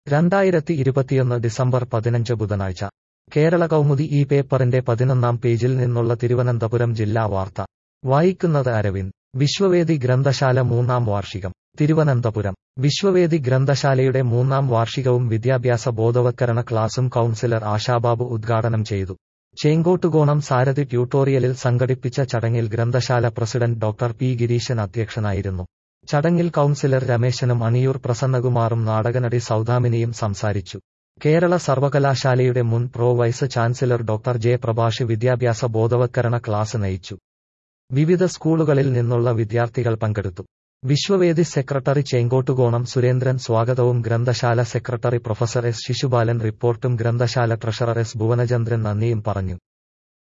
രണ്ടായിരത്തി ഇരുപത്തിയൊന്ന് ഡിസംബർ പതിനഞ്ച് ബുധനാഴ്ച കേരള കൗമുദി ഈ പേപ്പറിന്റെ പതിനൊന്നാം പേജിൽ നിന്നുള്ള തിരുവനന്തപുരം ജില്ലാ വാർത്ത വായിക്കുന്നത് അരവിന്ദ് വിശ്വവേദി ഗ്രന്ഥശാല മൂന്നാം വാർഷികം തിരുവനന്തപുരം വിശ്വവേദി ഗ്രന്ഥശാലയുടെ മൂന്നാം വാർഷികവും വിദ്യാഭ്യാസ ബോധവത്കരണ ക്ലാസും കൗൺസിലർ ആശാബാബു ഉദ്ഘാടനം ചെയ്തു ചേങ്കോട്ടുകോണം സാരഥി ട്യൂട്ടോറിയലിൽ സംഘടിപ്പിച്ച ചടങ്ങിൽ ഗ്രന്ഥശാല പ്രസിഡന്റ് ഡോക്ടർ പി ഗിരീശൻ അധ്യക്ഷനായിരുന്നു ചടങ്ങിൽ കൗൺസിലർ രമേശനും അണിയൂർ പ്രസന്നകുമാറും നാടകനടി സൗദാമിനിയും സംസാരിച്ചു കേരള സർവകലാശാലയുടെ മുൻ pro vice chancellor doctor J Prabhash വിദ്യാഭ്യാസ ബോധവത്കരണ ക്ലാസ് നയിച്ചു വിവിധ സ്കൂളുകളിൽ നിന്നുള്ള വിദ്യാർത്ഥികൾ പങ്കെടുത്തു വിശ്വവേദി സെക്രട്ടറി ചേങ്കോട്ടുകോണം സുരേന്ദ്രൻ സ്വാഗതവും ഗ്രന്ഥശാല സെക്രട്ടറി പ്രൊഫസർ എസ് ശിശുപാലൻ റിപ്പോർട്ടും ഗ്രന്ഥശാല ട്രഷറർ എസ് ഭുവനചന്ദ്രൻ നന്ദിയും പറഞ്ഞു